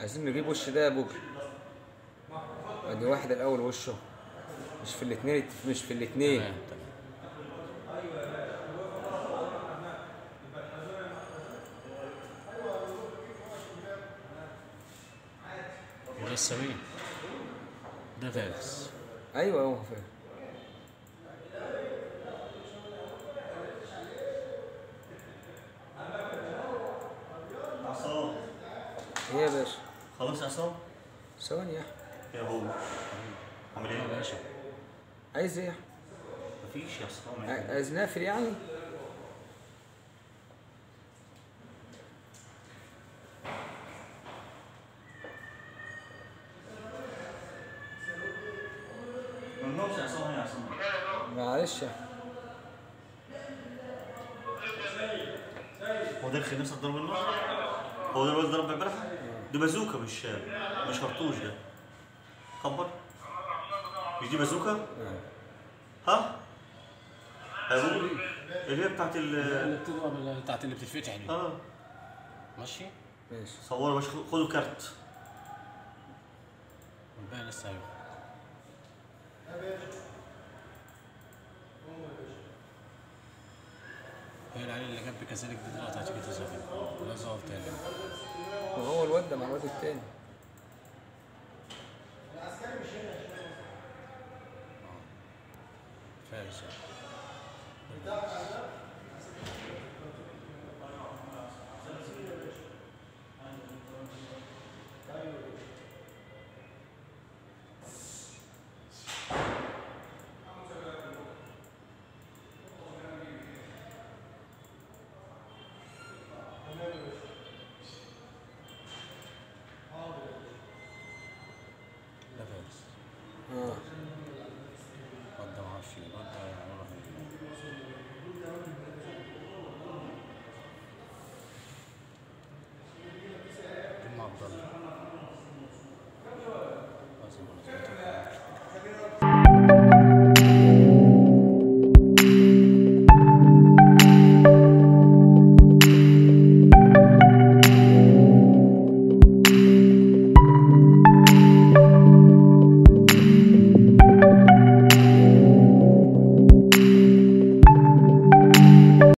عايزين نجيب وش ده يا بوجي ادي واحد الاول وشه مش في الاثنين مش في الاثنين تمام تمام ولسه مين؟ ده فارس ايوه هو فاهم عصام ايه يا باشا خلاص يا عصام ثواني يا احمد يا هو عامل يا ايه؟ باشا عايز ايه يا احمد مفيش يا عصام ع- عايز نافر يعني ممنوعش يا عصام يا عصام معلش يا احمد هو ده الخير نفسك ضرب النار؟ هو ده الواد ضرب امبارح؟ دي بازوكا مش مش خرطوش ده كبر مش دي بازوكا؟ آه. ها؟ يا ابوي اللي هي بتاعت ال اللي بتضرب اللي بتاعت اللي بتتفتح دي اه ماشي ماشي صوروا باش خدوا كارت والباقي لسه هيروح هي العيال اللي جنب كذلك دي دلوقتي هتيجي تظهر ولا ظهر تاني وهو الواد ده مع الواد التاني فارس يعني.